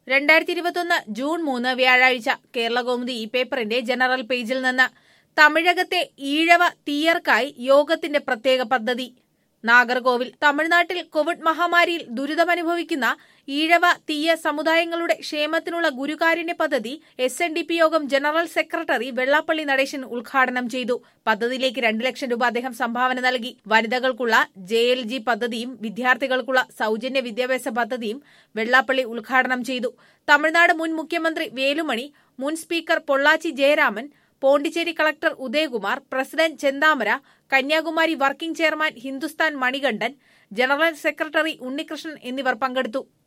രണ്ടായിരത്തി ഇരുപത്തൊന്ന് ജൂൺ മൂന്ന് വ്യാഴാഴ്ച കേരള കൗമുദി ഈ പേപ്പറിന്റെ ജനറൽ പേജിൽ നിന്ന് തമിഴകത്തെ ഈഴവ തീയർക്കായി യോഗത്തിന്റെ പ്രത്യേക പദ്ധതി നാഗർകോവിൽ തമിഴ്നാട്ടിൽ കോവിഡ് മഹാമാരിയിൽ ദുരിതമനുഭവിക്കുന്ന ഈഴവ തീയ സമുദായങ്ങളുടെ ക്ഷേമത്തിനുള്ള ഗുരുകാരുണ്യ പദ്ധതി എസ് എൻ ഡി പി യോഗം ജനറൽ സെക്രട്ടറി വെള്ളാപ്പള്ളി നടേശൻ ഉദ്ഘാടനം ചെയ്തു പദ്ധതിയിലേക്ക് രണ്ട് ലക്ഷം രൂപ അദ്ദേഹം സംഭാവന നൽകി വനിതകൾക്കുള്ള ജെ എൽ ജി പദ്ധതിയും വിദ്യാർത്ഥികൾക്കുള്ള സൗജന്യ വിദ്യാഭ്യാസ പദ്ധതിയും വെള്ളാപ്പള്ളി ഉദ്ഘാടനം ചെയ്തു തമിഴ്നാട് മുൻ മുഖ്യമന്ത്രി വേലുമണി മുൻ speaker Pollachi Jayaraman Pondicherry collector Udayakumar president Chenthamara Kanyakumari working chairman Hindustan Manikandan general secretary Unnikrishnan എന്നിവർ പങ്കെടുത്തു